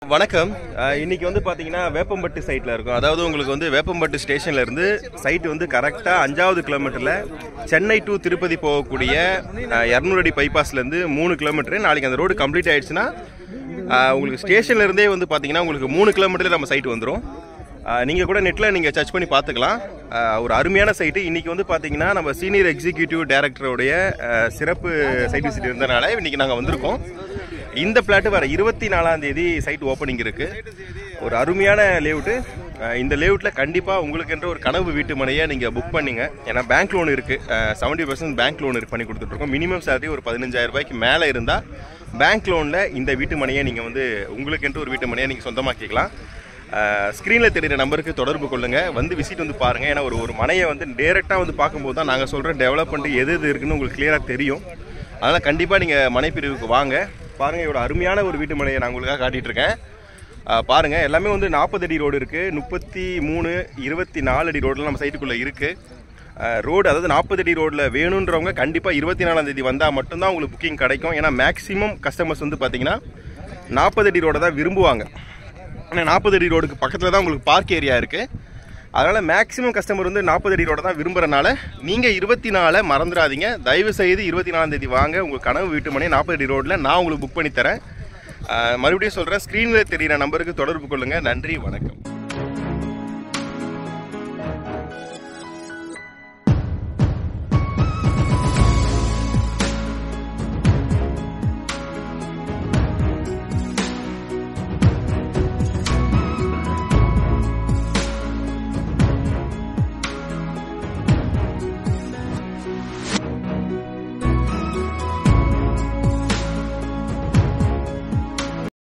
வணக்கம் அஹ் இன்னைக்கு வந்து பாத்தீங்கன்னா வேப்பம்பட்டு சைட்ல இருக்கும் அதாவது உங்களுக்கு வந்து வேப்பம்பட்டு ஸ்டேஷன்ல இருந்து சைட் வந்து கரெக்டா அஞ்சாவது கிலோமீட்டர்ல சென்னை டு திருப்பதி போகக்கூடிய இரநூறு அடி பைபாஸ்ல இருந்து மூணு கிலோமீட்டர் நாளைக்கு அந்த ரோடு கம்ப்ளீட் ஆயிடுச்சுன்னா அஹ் உங்களுக்கு ஸ்டேஷன்ல இருந்தே வந்து பாத்தீங்கன்னா உங்களுக்கு மூணு கிலோமீட்டர்ல நம்ம சைட் வந்துடும் நீங்க கூட நெட்ல நீங்க சர்ச் பண்ணி பார்த்துக்கலாம் அஹ் ஒரு அருமையான சைட்டு இன்னைக்கு வந்து பாத்தீங்கன்னா நம்ம சீனியர் எக்ஸிகியூட்டிவ் டைரக்டருடைய அஹ், சிறப்பு சைட் விசிட் இருந்தனால இன்னைக்கு நாங்க வந்திருக்கோம் இந்த பிளாட் வர இருபத்தி நாலாம் தேதி சைட் ஓப்பனிங் இருக்கு ஒரு அருமையான லேஅவுட்டு இந்த லேஅவுட்ல கண்டிப்பா உங்களுக்கு என்ற ஒரு கனவு வீட்டு மனையை நீங்க புக் பண்ணீங்க ஏன்னா பேங்க் லோன் இருக்கு செவன்டி பர்சன்ட் பேங்க் லோன் பண்ணி கொடுத்துட்டு இருக்கோம் மினிமம் சேலரி ஒரு பதினஞ்சாயிரம் ரூபாய்க்கு மேல இருந்தா பேங்க் லோன்ல இந்த வீட்டு மனையை நீங்க வந்து உங்களுக்கு என்று ஒரு வீட்டு மனையை நீங்க சொந்தமாக்கிக்கலாம் ஸ்க்ரீனில் தெரியுற நம்பருக்கு தொடர்பு கொள்ளுங்க வந்து விசிட் வந்து பாருங்க ஏன்னா ஒரு ஒரு மனையை வந்து டேரெக்டாக வந்து பார்க்கும்போது தான் நாங்கள் சொல்கிற டெவலப்மெண்ட் எது எது இருக்குன்னு உங்களுக்கு கிளியராக தெரியும் அதனால் கண்டிப்பாக நீங்கள் மனை பிரிவுக்கு வாங்க பாருங்க இவ்வளோ அருமையான ஒரு வீட்டு மனையை நான் உங்களுக்காக காட்டிட்டு இருக்கேன் ஆஹ் பாருங்க எல்லாமே வந்து நாற்பது அடி ரோடு இருக்கு முப்பத்தி மூணு இருபத்தி நாலு அடி ரோடுல நம்ம சைட்டுக்குள்ள இருக்கு ரோடு அதாவது நாற்பது அடி ரோட்ல வேணுன்றவங்க கண்டிப்பா இருபத்தி நாலாம் தேதி வந்தா மட்டும்தான் உங்களுக்கு புக்கிங் கிடைக்கும் ஏன்னா மேக்ஸிமம் கஸ்டமர்ஸ் வந்து பாத்தீங்கன்னா நாற்பது அடி ரோட தான் விரும்புவாங்க ஆனால் நாற்பது அடி ரோடுக்கு பக்கத்தில் தான் உங்களுக்கு பார்க் ஏரியா இருக்கு அதனால மேக்ஸிமம் கஸ்டமர் வந்து நாற்பது அடி ரோட தான் விரும்புறனால நீங்க இருபத்தி நாலை மறந்துடாதீங்க தயவு செய்து இருபத்தி நாலாம் தேதி வாங்க உங்க கனவு வீட்டு மணி நாற்பது அடி ரோட்ல நான் உங்களுக்கு புக் பண்ணி தரேன் ஆஹ் மறுபடியும் சொல்றேன் ஸ்க்ரீனில் தெரியிற நம்பருக்கு தொடர்பு கொள்ளுங்க நன்றி வணக்கம்